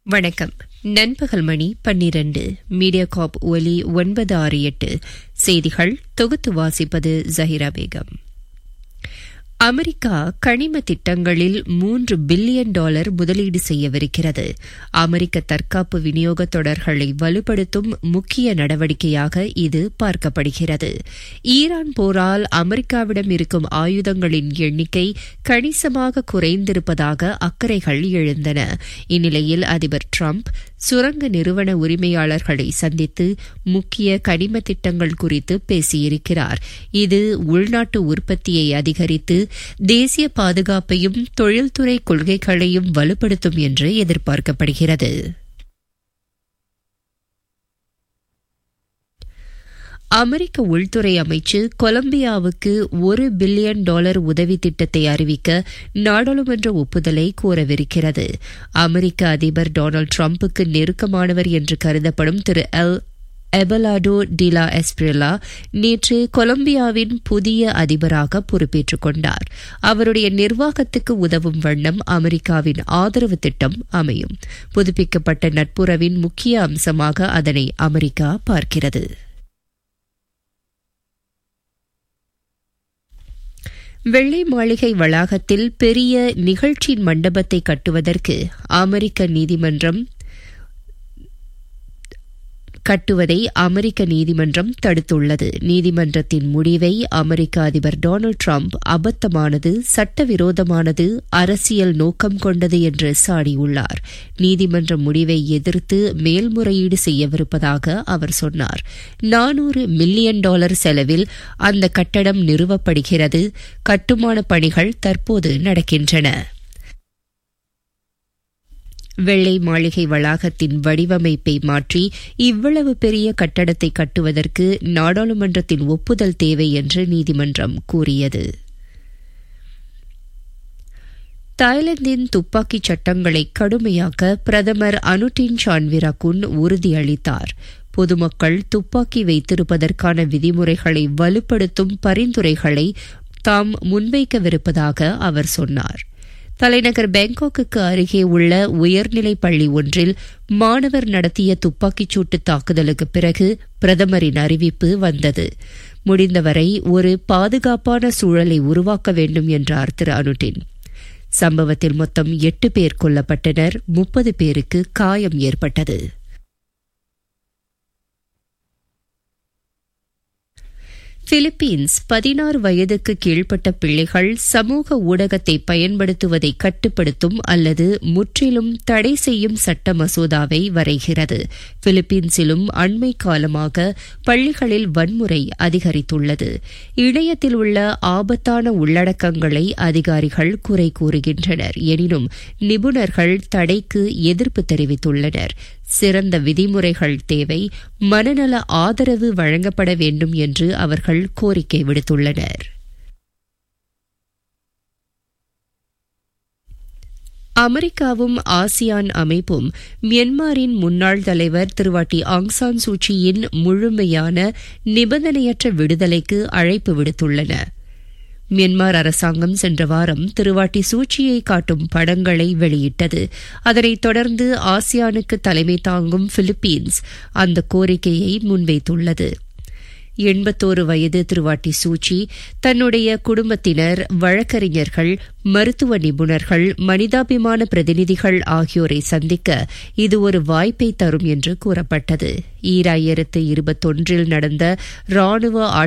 வணக்கம் நண்பகல் மணி பன்னிரண்டு மீடியா காப் ஒலி ஒன்பது ஆறு எட்டு செய்திகள் தொகுத்து வாசிப்பது ஜஹிரா பேகம் அமெரிக்கா கனிம திட்டங்களில் மூன்று பில்லியன் டாலர் முதலீடு செய்யவிருக்கிறது அமெரிக்க தற்காப்பு விநியோக தொடர்களை வலுப்படுத்தும் முக்கிய நடவடிக்கையாக இது பார்க்கப்படுகிறது ஈரான் போரால் அமெரிக்காவிடம் இருக்கும் ஆயுதங்களின் எண்ணிக்கை கணிசமாக குறைந்திருப்பதாக அக்கறைகள் எழுந்தன இந்நிலையில் அதிபர் டிரம்ப் சுரங்க நிறுவன உரிமையாளர்களை சந்தித்து முக்கிய கனிம திட்டங்கள் குறித்து பேசியிருக்கிறார் இது உள்நாட்டு உற்பத்தியை அதிகரித்து தேசிய பாதுகாப்பையும் தொழில்துறை கொள்கைகளையும் வலுப்படுத்தும் என்று எதிர்பார்க்கப்படுகிறது அமெரிக்க உள்துறை அமைச்சு கொலம்பியாவுக்கு ஒரு பில்லியன் டாலர் உதவி திட்டத்தை அறிவிக்க நாடாளுமன்ற ஒப்புதலை கோரவிருக்கிறது அமெரிக்க அதிபர் டொனால்டு டிரம்புக்கு நெருக்கமானவர் என்று கருதப்படும் திரு எல் எபலாடோ டிலா எஸ்பிரிலா நேற்று கொலம்பியாவின் புதிய அதிபராக பொறுப்பேற்றுக் கொண்டார் அவருடைய நிர்வாகத்துக்கு உதவும் வண்ணம் அமெரிக்காவின் ஆதரவு திட்டம் அமையும் புதுப்பிக்கப்பட்ட நட்புறவின் முக்கிய அம்சமாக அதனை அமெரிக்கா பார்க்கிறது வெள்ளை மாளிகை வளாகத்தில் பெரிய நிகழ்ச்சி மண்டபத்தை கட்டுவதற்கு அமெரிக்க நீதிமன்றம் கட்டுவதை அமெரிக்க நீதிமன்றம் தடுத்துள்ளது நீதிமன்றத்தின் முடிவை அமெரிக்க அதிபர் டொனால்டு டிரம்ப் அபத்தமானது சட்டவிரோதமானது அரசியல் நோக்கம் கொண்டது என்று சாடியுள்ளார் நீதிமன்ற முடிவை எதிர்த்து மேல்முறையீடு செய்யவிருப்பதாக அவர் சொன்னார் நானூறு மில்லியன் டாலர் செலவில் அந்த கட்டடம் நிறுவப்படுகிறது கட்டுமான பணிகள் தற்போது நடக்கின்றன வெள்ளை மாளிகை வளாகத்தின் வடிவமைப்பை மாற்றி இவ்வளவு பெரிய கட்டடத்தை கட்டுவதற்கு நாடாளுமன்றத்தின் ஒப்புதல் தேவை என்று நீதிமன்றம் கூறியது தாய்லாந்தின் துப்பாக்கிச் சட்டங்களை கடுமையாக்க பிரதமர் அனுட்டின் சான்விராகுன் உறுதியளித்தார் பொதுமக்கள் துப்பாக்கி வைத்திருப்பதற்கான விதிமுறைகளை வலுப்படுத்தும் பரிந்துரைகளை தாம் முன்வைக்கவிருப்பதாக அவர் சொன்னார் தலைநகர் பேங்காக்குக்கு அருகே உள்ள உயர்நிலை பள்ளி ஒன்றில் மாணவர் நடத்திய துப்பாக்கிச்சூட்டு தாக்குதலுக்கு பிறகு பிரதமரின் அறிவிப்பு வந்தது முடிந்தவரை ஒரு பாதுகாப்பான சூழலை உருவாக்க வேண்டும் என்றார் திரு அனுட்டின் சம்பவத்தில் மொத்தம் எட்டு பேர் கொல்லப்பட்டனர் முப்பது பேருக்கு காயம் ஏற்பட்டது பிலிப்பீன்ஸ் பதினாறு வயதுக்கு கீழ்ப்பட்ட பிள்ளைகள் சமூக ஊடகத்தை பயன்படுத்துவதை கட்டுப்படுத்தும் அல்லது முற்றிலும் தடை செய்யும் சட்ட மசோதாவை வரைகிறது பிலிப்பீன்ஸிலும் அண்மை காலமாக பள்ளிகளில் வன்முறை அதிகரித்துள்ளது இணையத்தில் உள்ள ஆபத்தான உள்ளடக்கங்களை அதிகாரிகள் குறை கூறுகின்றனர் எனினும் நிபுணர்கள் தடைக்கு எதிர்ப்பு தெரிவித்துள்ளனர் சிறந்த விதிமுறைகள் தேவை மனநல ஆதரவு வழங்கப்பட வேண்டும் என்று அவர்கள் கோரிக்கை விடுத்துள்ளனர் அமெரிக்காவும் ஆசியான் அமைப்பும் மியன்மாரின் முன்னாள் தலைவர் திருவாட்டி ஆங்சான் சூச்சியின் முழுமையான நிபந்தனையற்ற விடுதலைக்கு அழைப்பு விடுத்துள்ளன மியன்மார் அரசாங்கம் சென்ற வாரம் திருவாட்டி சூச்சியை காட்டும் படங்களை வெளியிட்டது அதனைத் தொடர்ந்து ஆசியானுக்கு தலைமை தாங்கும் பிலிப்பீன்ஸ் அந்த கோரிக்கையை முன்வைத்துள்ளது எண்பத்தோரு வயது திருவாட்டி சூச்சி தன்னுடைய குடும்பத்தினர் வழக்கறிஞர்கள் மருத்துவ நிபுணர்கள் மனிதாபிமான பிரதிநிதிகள் ஆகியோரை சந்திக்க இது ஒரு வாய்ப்பை தரும் என்று கூறப்பட்டது ஈராயிரத்து இருபத்தொன்றில் நடந்த ராணுவ